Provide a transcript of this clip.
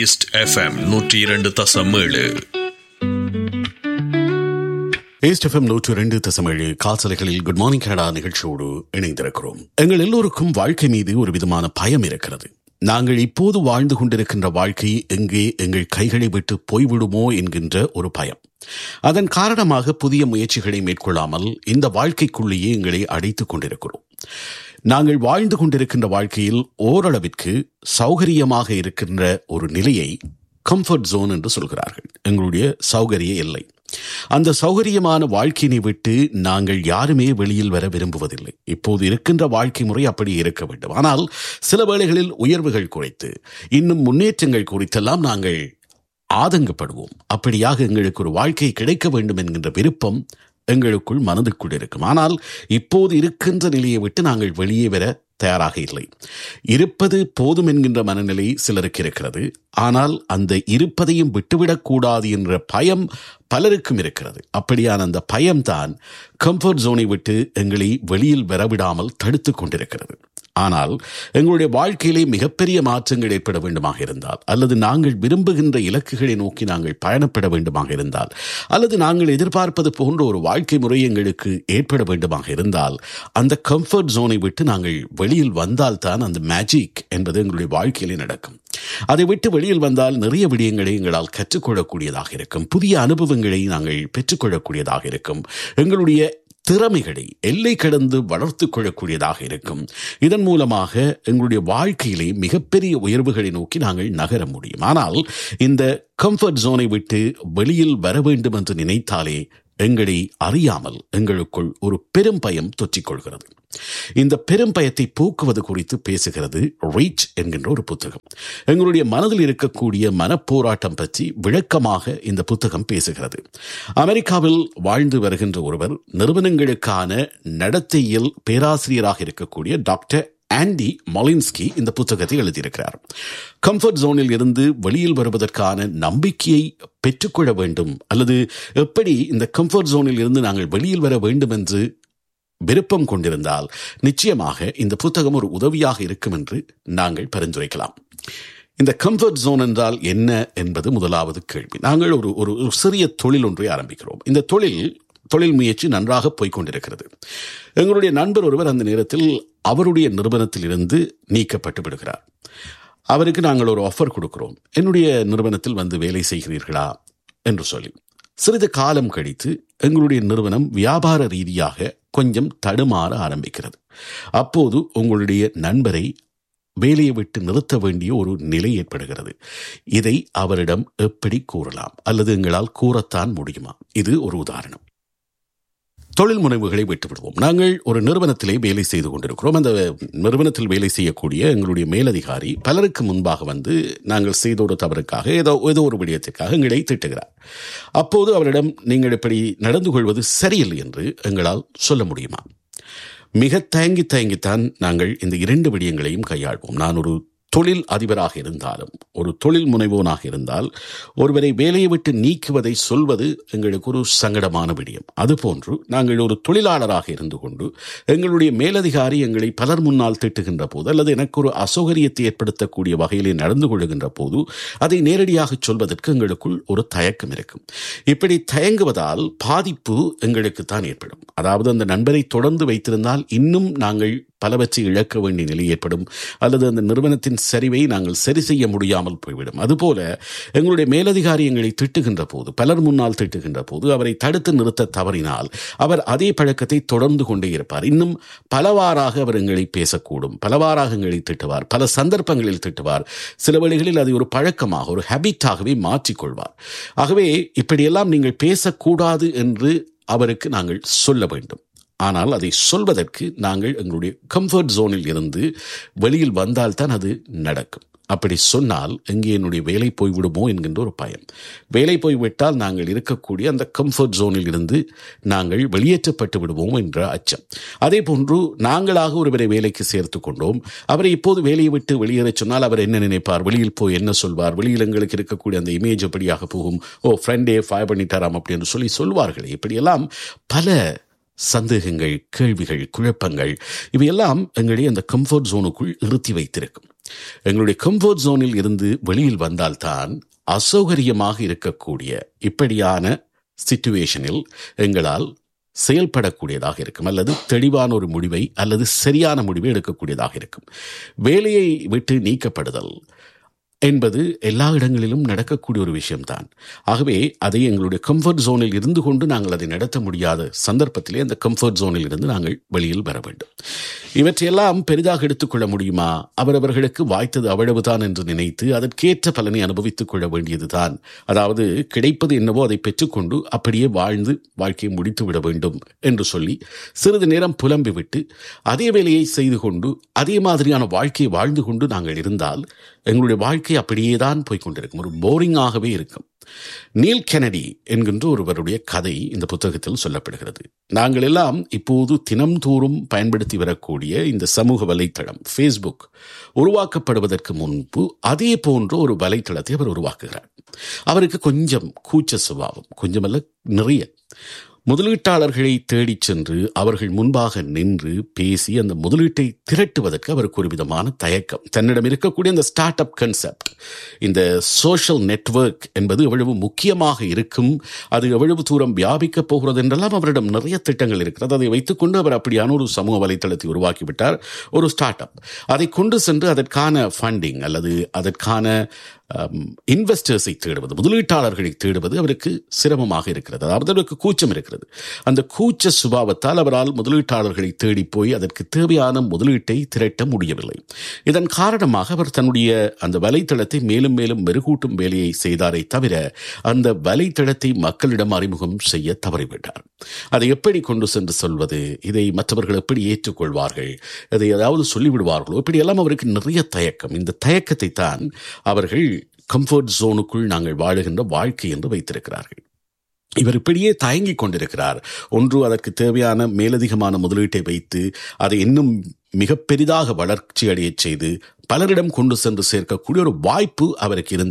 east FM நூற்றி இரண்டு தசம் ஏழு ஏஸ்டெஃப்எம் நூற்று இரண்டு தசமேழு காசலைகளில் குட் மார்னிங் கனடா நிகழ்ச்சியோடு இணைந்திருக்கிறோம் எங்கள் எல்லோருக்கும் வாழ்க்கை மீது ஒரு விதமான பயம் இருக்கிறது நாங்கள் இப்போது வாழ்ந்து கொண்டிருக்கின்ற வாழ்க்கை எங்கே எங்கள் கைகளை விட்டு போய்விடுமோ என்கின்ற ஒரு பயம் அதன் காரணமாக புதிய முயற்சிகளை மேற்கொள்ளாமல் இந்த வாழ்க்கைக்குள்ளேயே எங்களை அடைத்துக் கொண்டிருக்கிறோம் நாங்கள் வாழ்ந்து கொண்டிருக்கின்ற வாழ்க்கையில் ஓரளவிற்கு சௌகரியமாக இருக்கின்ற ஒரு நிலையை கம்ஃபர்ட் ஜோன் என்று சொல்கிறார்கள் எங்களுடைய சௌகரிய எல்லை அந்த சௌகரியமான வாழ்க்கையினை விட்டு நாங்கள் யாருமே வெளியில் வர விரும்புவதில்லை இப்போது இருக்கின்ற வாழ்க்கை முறை அப்படி இருக்க வேண்டும் ஆனால் சில வேளைகளில் உயர்வுகள் குறித்து இன்னும் முன்னேற்றங்கள் குறித்தெல்லாம் நாங்கள் ஆதங்கப்படுவோம் அப்படியாக எங்களுக்கு ஒரு வாழ்க்கை கிடைக்க வேண்டும் என்கின்ற விருப்பம் எங்களுக்குள் மனதுக்குள் இருக்கும் ஆனால் இப்போது இருக்கின்ற நிலையை விட்டு நாங்கள் வெளியே வர தயாராக இல்லை இருப்பது போதும் என்கின்ற மனநிலை சிலருக்கு இருக்கிறது ஆனால் அந்த இருப்பதையும் விட்டுவிடக்கூடாது என்ற பயம் பலருக்கும் இருக்கிறது அப்படியான அந்த பயம்தான் கம்ஃபர்ட் ஜோனை விட்டு எங்களை வெளியில் வரவிடாமல் தடுத்து கொண்டிருக்கிறது ஆனால் எங்களுடைய வாழ்க்கையிலே மிகப்பெரிய மாற்றங்கள் ஏற்பட வேண்டுமாக இருந்தால் அல்லது நாங்கள் விரும்புகின்ற இலக்குகளை நோக்கி நாங்கள் பயணப்பட வேண்டுமாக இருந்தால் அல்லது நாங்கள் எதிர்பார்ப்பது போன்ற ஒரு வாழ்க்கை முறை எங்களுக்கு ஏற்பட வேண்டுமாக இருந்தால் அந்த கம்ஃபர்ட் ஜோனை விட்டு நாங்கள் வெளியில் வந்தால்தான் அந்த மேஜிக் என்பது எங்களுடைய வாழ்க்கையிலே நடக்கும் அதை விட்டு வெளியில் வந்தால் நிறைய விடயங்களை எங்களால் கற்றுக்கொள்ளக்கூடியதாக இருக்கும் புதிய அனுபவங்களை நாங்கள் பெற்றுக்கொள்ளக்கூடியதாக இருக்கும் எங்களுடைய திறமைகளை எல்லை கடந்து வளர்த்து கொள்ளக்கூடியதாக இருக்கும் இதன் மூலமாக எங்களுடைய வாழ்க்கையிலே மிகப்பெரிய உயர்வுகளை நோக்கி நாங்கள் நகர முடியும் ஆனால் இந்த கம்ஃபர்ட் ஜோனை விட்டு வெளியில் வர வேண்டும் என்று நினைத்தாலே எங்களை அறியாமல் எங்களுக்குள் ஒரு பெரும் பயம் தொற்றிக்கொள்கிறது இந்த பெரும் பயத்தை போக்குவது குறித்து பேசுகிறது ரீச் என்கின்ற ஒரு புத்தகம் எங்களுடைய மனதில் இருக்கக்கூடிய மனப்போராட்டம் பற்றி விளக்கமாக இந்த புத்தகம் பேசுகிறது அமெரிக்காவில் வாழ்ந்து வருகின்ற ஒருவர் நிறுவனங்களுக்கான நடத்தையில் பேராசிரியராக இருக்கக்கூடிய டாக்டர் ஆண்டி மொலின்ஸ்கி இந்த புத்தகத்தை எழுதியிருக்கிறார் கம்ஃபர்ட் ஜோனில் இருந்து வெளியில் வருவதற்கான நம்பிக்கையை பெற்றுக்கொள்ள வேண்டும் அல்லது எப்படி இந்த கம்ஃபர்ட் ஜோனில் இருந்து நாங்கள் வெளியில் வர வேண்டும் என்று விருப்பம் கொண்டிருந்தால் நிச்சயமாக இந்த புத்தகம் ஒரு உதவியாக இருக்கும் என்று நாங்கள் பரிந்துரைக்கலாம் இந்த கம்ஃபர்ட் ஜோன் என்றால் என்ன என்பது முதலாவது கேள்வி நாங்கள் ஒரு ஒரு சிறிய தொழில் ஒன்றை ஆரம்பிக்கிறோம் இந்த தொழில் தொழில் முயற்சி நன்றாக போய்கொண்டிருக்கிறது எங்களுடைய நண்பர் ஒருவர் அந்த நேரத்தில் அவருடைய நிறுவனத்தில் இருந்து நீக்கப்பட்டு விடுகிறார் அவருக்கு நாங்கள் ஒரு ஆஃபர் கொடுக்கிறோம் என்னுடைய நிறுவனத்தில் வந்து வேலை செய்கிறீர்களா என்று சொல்லி சிறிது காலம் கழித்து எங்களுடைய நிறுவனம் வியாபார ரீதியாக கொஞ்சம் தடுமாற ஆரம்பிக்கிறது அப்போது உங்களுடைய நண்பரை வேலையை விட்டு நிறுத்த வேண்டிய ஒரு நிலை ஏற்படுகிறது இதை அவரிடம் எப்படி கூறலாம் அல்லது எங்களால் கூறத்தான் முடியுமா இது ஒரு உதாரணம் தொழில் முனைவுகளை விட்டுவிடுவோம் நாங்கள் ஒரு நிறுவனத்திலே வேலை செய்து கொண்டிருக்கிறோம் அந்த நிறுவனத்தில் வேலை செய்யக்கூடிய எங்களுடைய மேலதிகாரி பலருக்கு முன்பாக வந்து நாங்கள் செய்த ஒரு தவறுக்காக ஏதோ ஏதோ ஒரு விடயத்திற்காக எங்களை திட்டுகிறார் அப்போது அவரிடம் நீங்கள் இப்படி நடந்து கொள்வது சரியில்லை என்று எங்களால் சொல்ல முடியுமா மிக தயங்கி தயங்கித்தான் நாங்கள் இந்த இரண்டு விடயங்களையும் கையாள்வோம் நான் ஒரு தொழில் அதிபராக இருந்தாலும் ஒரு தொழில் முனைவோனாக இருந்தால் ஒருவரை வேலையை விட்டு நீக்குவதை சொல்வது எங்களுக்கு ஒரு சங்கடமான விடயம் அதுபோன்று நாங்கள் ஒரு தொழிலாளராக இருந்து கொண்டு எங்களுடைய மேலதிகாரி எங்களை பலர் முன்னால் திட்டுகின்ற போது அல்லது எனக்கு ஒரு அசௌகரியத்தை ஏற்படுத்தக்கூடிய வகையிலே நடந்து கொள்கின்ற போது அதை நேரடியாக சொல்வதற்கு எங்களுக்குள் ஒரு தயக்கம் இருக்கும் இப்படி தயங்குவதால் பாதிப்பு எங்களுக்கு தான் ஏற்படும் அதாவது அந்த நண்பரை தொடர்ந்து வைத்திருந்தால் இன்னும் நாங்கள் பலவற்றை இழக்க வேண்டிய நிலை ஏற்படும் அல்லது அந்த நிறுவனத்தின் சரிவை நாங்கள் சரி செய்ய முடியாமல் போய்விடும் அதுபோல எங்களுடைய மேலதிகாரி எங்களை திட்டுகின்ற போது பலர் முன்னால் திட்டுகின்ற போது அவரை தடுத்து நிறுத்த தவறினால் அவர் அதே பழக்கத்தை தொடர்ந்து கொண்டே இருப்பார் இன்னும் பலவாறாக அவர் எங்களை பேசக்கூடும் பலவாறாக எங்களை திட்டுவார் பல சந்தர்ப்பங்களில் திட்டுவார் சில வேளைகளில் அதை ஒரு பழக்கமாக ஒரு ஹேபிட்டாகவே மாற்றிக்கொள்வார் ஆகவே இப்படியெல்லாம் நீங்கள் பேசக்கூடாது என்று அவருக்கு நாங்கள் சொல்ல வேண்டும் ஆனால் அதை சொல்வதற்கு நாங்கள் எங்களுடைய கம்ஃபர்ட் ஜோனில் இருந்து வெளியில் வந்தால்தான் அது நடக்கும் அப்படி சொன்னால் எங்கே என்னுடைய வேலை போய்விடுமோ என்கின்ற ஒரு பயம் வேலை போய்விட்டால் நாங்கள் இருக்கக்கூடிய அந்த கம்ஃபர்ட் ஜோனில் இருந்து நாங்கள் வெளியேற்றப்பட்டு விடுவோம் என்ற அச்சம் அதே போன்று நாங்களாக ஒருவரை வேலைக்கு சேர்த்து கொண்டோம் அவரை இப்போது வேலையை விட்டு வெளியேறச் சொன்னால் அவர் என்ன நினைப்பார் வெளியில் போய் என்ன சொல்வார் வெளியில் எங்களுக்கு இருக்கக்கூடிய அந்த இமேஜ் எப்படியாக போகும் ஓ ஃப்ரெண்டே ஃபயர் பண்ணிட்டாராம் அப்படின்னு சொல்லி சொல்வார்களே இப்படியெல்லாம் பல சந்தேகங்கள் கேள்விகள் குழப்பங்கள் இவையெல்லாம் எங்களை அந்த கம்ஃபர்ட் ஜோனுக்குள் நிறுத்தி வைத்திருக்கும் எங்களுடைய கம்ஃபர்ட் ஜோனில் இருந்து வெளியில் வந்தால்தான் அசௌகரியமாக இருக்கக்கூடிய இப்படியான சிச்சுவேஷனில் எங்களால் செயல்படக்கூடியதாக இருக்கும் அல்லது தெளிவான ஒரு முடிவை அல்லது சரியான முடிவை எடுக்கக்கூடியதாக இருக்கும் வேலையை விட்டு நீக்கப்படுதல் என்பது எல்லா இடங்களிலும் நடக்கக்கூடிய ஒரு விஷயம்தான் ஆகவே அதை எங்களுடைய கம்ஃபர்ட் ஜோனில் இருந்து கொண்டு நாங்கள் அதை நடத்த முடியாத சந்தர்ப்பத்திலே அந்த கம்ஃபர்ட் ஜோனில் இருந்து நாங்கள் வெளியில் வர வேண்டும் இவற்றையெல்லாம் பெரிதாக எடுத்துக்கொள்ள முடியுமா அவரவர்களுக்கு வாய்த்தது அவ்வளவுதான் என்று நினைத்து அதற்கேற்ற பலனை அனுபவித்துக் கொள்ள வேண்டியதுதான் அதாவது கிடைப்பது என்னவோ அதை பெற்றுக்கொண்டு அப்படியே வாழ்ந்து வாழ்க்கையை முடித்து விட வேண்டும் என்று சொல்லி சிறிது நேரம் புலம்பி விட்டு அதே வேலையை செய்து கொண்டு அதே மாதிரியான வாழ்க்கையை வாழ்ந்து கொண்டு நாங்கள் இருந்தால் எங்களுடைய வாழ்க்கை அப்படியே தான் போய்கொண்டிருக்கும் ஒரு போரிங்காகவே இருக்கும் நீல் கெனடி என்கின்ற ஒருவருடைய கதை இந்த புத்தகத்தில் சொல்லப்படுகிறது நாங்கள் எல்லாம் இப்போது தினம்தோறும் பயன்படுத்தி வரக்கூடிய இந்த சமூக வலைத்தளம் ஃபேஸ்புக் உருவாக்கப்படுவதற்கு முன்பு அதே போன்ற ஒரு வலைத்தளத்தை அவர் உருவாக்குகிறார் அவருக்கு கொஞ்சம் கூச்ச சுபாவம் கொஞ்சமல்ல நிறைய முதலீட்டாளர்களை தேடிச் சென்று அவர்கள் முன்பாக நின்று பேசி அந்த முதலீட்டை திரட்டுவதற்கு அவருக்கு ஒரு விதமான தயக்கம் தன்னிடம் இருக்கக்கூடிய இந்த ஸ்டார்ட் அப் கன்செப்ட் இந்த சோஷியல் நெட்வொர்க் என்பது எவ்வளவு முக்கியமாக இருக்கும் அது எவ்வளவு தூரம் வியாபிக்கப் போகிறது என்றெல்லாம் அவரிடம் நிறைய திட்டங்கள் இருக்கிறது அதை வைத்துக்கொண்டு அவர் அப்படியான ஒரு சமூக வலைத்தளத்தை உருவாக்கிவிட்டார் ஒரு ஸ்டார்ட் அப் அதை கொண்டு சென்று அதற்கான ஃபண்டிங் அல்லது அதற்கான இன்வெஸ்டர்ஸை தேடுவது முதலீட்டாளர்களை தேடுவது அவருக்கு சிரமமாக இருக்கிறது அதாவது அவருக்கு கூச்சம் இருக்கிறது அந்த கூச்ச சுபாவத்தால் அவரால் முதலீட்டாளர்களை தேடி போய் அதற்கு தேவையான முதலீட்டை திரட்ட முடியவில்லை இதன் காரணமாக அவர் தன்னுடைய அந்த வலைத்தளத்தை மேலும் மேலும் மெருகூட்டும் வேலையை செய்தாரே தவிர அந்த வலைத்தளத்தை மக்களிடம் அறிமுகம் செய்ய தவறிவிட்டார் அதை எப்படி கொண்டு சென்று சொல்வது இதை மற்றவர்கள் எப்படி ஏற்றுக்கொள்வார்கள் இதை ஏதாவது சொல்லிவிடுவார்களோ இப்படியெல்லாம் அவருக்கு நிறைய தயக்கம் இந்த தயக்கத்தை தான் அவர்கள் கம்ஃபர்ட் ஜோனுக்குள் நாங்கள் வாழுகின்ற வாழ்க்கை என்று வைத்திருக்கிறார்கள் இவர் இப்படியே தயங்கிக் கொண்டிருக்கிறார் ஒன்று அதற்கு தேவையான மேலதிகமான முதலீட்டை வைத்து அதை இன்னும் மிக பெரிதாக வளர்ச்சி அடையச் செய்து பலரிடம் கொண்டு சென்று சேர்க்கக்கூடிய ஒரு வாய்ப்பு அவருக்கு இருந்தது